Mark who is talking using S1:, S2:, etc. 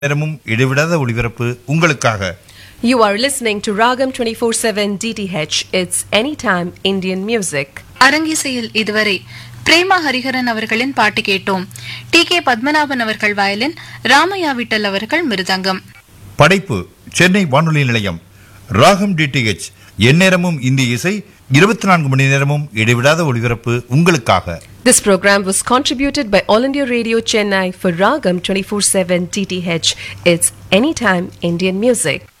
S1: நேரமும் இடைவிடாத ஒளிபரப்பு உங்களுக்காக
S2: You are listening to Ragam 24/7 DTH. It's anytime Indian music.
S3: அரங்கிசையில் இதுவரை பிரேமா ஹரிஹரன் அவர்களின் பாட்டு கேட்டோம் டி கே பத்மநாபன் அவர்கள் வயலின் ராமையா விட்டல் அவர்கள் மிருதங்கம்
S1: படைப்பு சென்னை வானொலி நிலையம் ராகம் டிடிஹெச் எந்நேரமும் இந்திய இசை இருபத்தி நான்கு மணி நேரமும் இடைவிடாத ஒளிபரப்பு உங்களுக்காக
S2: This program was contributed by All India Radio Chennai for Ragam 24/7 DTH. It's anytime Indian music.